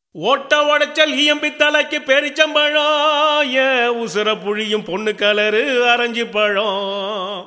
ஓட்ட உடைச்சல் ஈயம்பி தலைக்கு பெரிச்சம்பழம் ஏன் உசுர புழியும் பொண்ணு கலரு அரைஞ்சு பழம்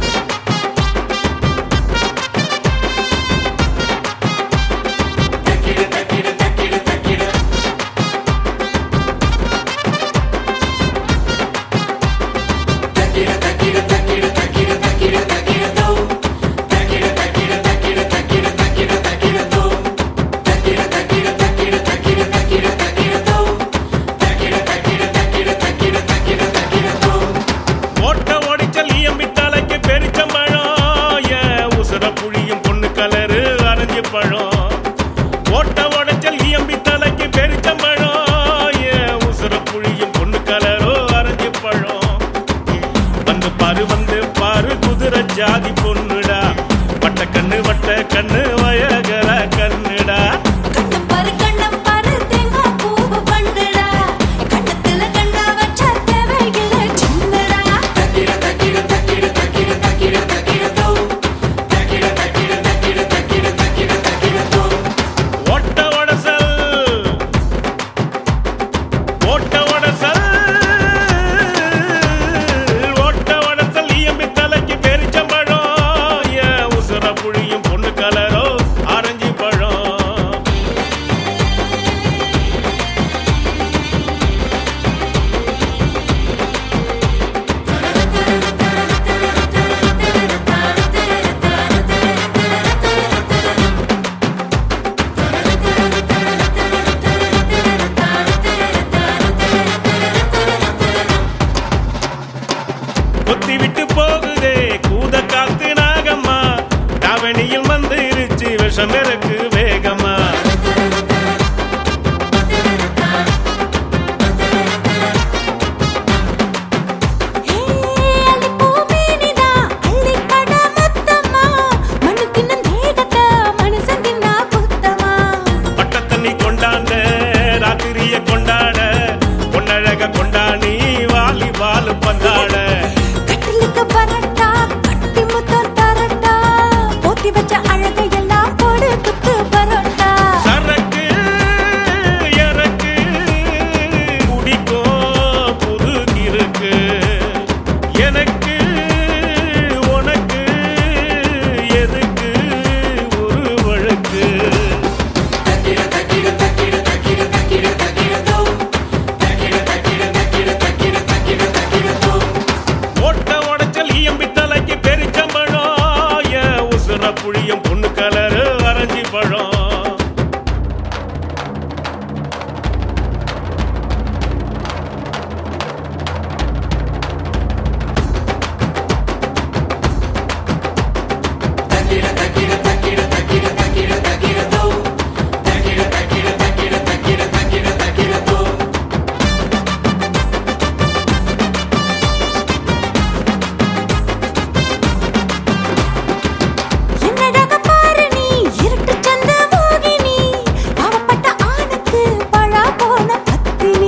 ஓட்ட உடைச்சல் ஈயம்பி தலைக்கு பெரிச்சம்பழம் ஏன் உசுர புழியும் பொண்ணு கலரு அரைஞ்சு பழம் ஓட்ட உடைச்சல் ஈயம்பி தலைக்கு பெரிச்சம்பழம் ஏன் உசுர புழியும் பொண்ணு கலரோ அரைஞ்சு பழம் வந்து பாரு வந்து பாரு குதிரை ஜாதி பொண்ணுடா வட்ட கண்ணு வட்ட கண்ணு வயகர கண்ணுடா கண்ணம் பாரு கண்ணம் பாரு தேங்காய் பூவு பண்ணுடா கண்ணத்துல கண்ணா வச்ச தேவையில்ல சின்னடா ஓட்ட உடசல் ஓட்ட உடசல் ஓட்ட உடசல் இயம்பி தலைக்கு பெரிச்சம்பழம் ஏன் உசுர புழியும் பொண்ணு கலரோ ஆரஞ்சு பழம் கொத்தி விட்டு போகுதே கூத காத்து நாகம்மா தாவணியில் வந்துருச்சு விஷம் இருக்கு வேகமா ஏ அள்ளி பூமேனிதா அள்ளி கட மொத்தமா மண்ணு தின்ன தேகத்த மனுஷன் தின்னா குத்தமா பட்ட தண்ணி கொண்டாண்ட ராத்திரிய கொண்டாட பொன்னழக கொண்டாடி வாலி வால் பந்தாட கட்டிலுக்கு பரட்டா கட்டி முத்தம் தரட்டா போத்தி வச்ச அழகையெல்லாம் போடு குத்து பரோட்டா சரக்கு எனக்கு குடிக்கும் புது இருக்கு எனக்கு உனக்கு எதுக்கு ஒரு வழக்கு ஓட்ட உடைச்சல் ஈயம்பி தலைக்கு பெரிச்சம்பழம் ஏன் உசுர புழியும் பொண்ணு கலரு அரைஞ்சி பழம் என்னடாக பாரு நீ இருட்டு சந்த மோகினி பாவப்பட்ட ஆணுக்கு பழா போன பத்தினி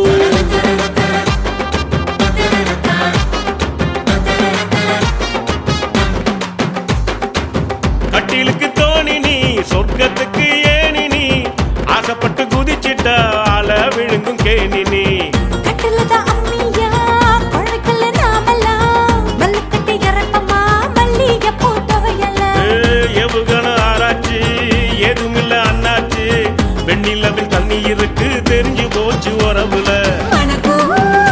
கட்டிலுக்கு தோணி நீ சொர்க்கத்துக்கு ஏனி நீ ஆசைப்பட்டு குதிச்சிட்ட ஆள விழுங்கும் கேணி நீ கட்டிலதான் அம்மியா குழக்கல்ல நாமெல்லாம் மல்லுக்கட்டி இறக்கமா மல்லிகை பூத்தவையெல்லாம் ஏ, எவுகண ஆராய்ச்சி ஏதுமில்ல அண்ணாச்சி வெண்ணிலவில் தண்ணி இருக்கு தெரிஞ்சு போச்சு உறவுல மணக்கும்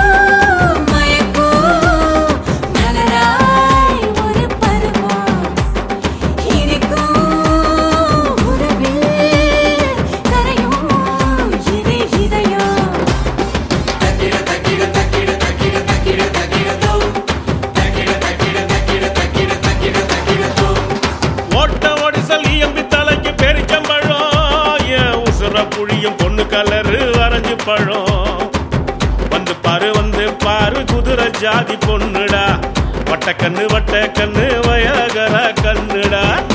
மயக்கும் மலராய் ஒரு பருவம் இனிக்கும் உறவில் கரையும் இது இதயம் ஓட்ட ஒடிசல் இயம்பி தலைக்கு பெரிச்சம்பழம் ஏன் உசுர புழியும் பொண்ணு கலரு அரைஞ்சு பழம் வந்து பாரு வந்து பாரு குதிரை ஜாதி பொண்ணுடா வட்ட கண்ணு வட்ட கண்ணு வயகர கண்ணுடா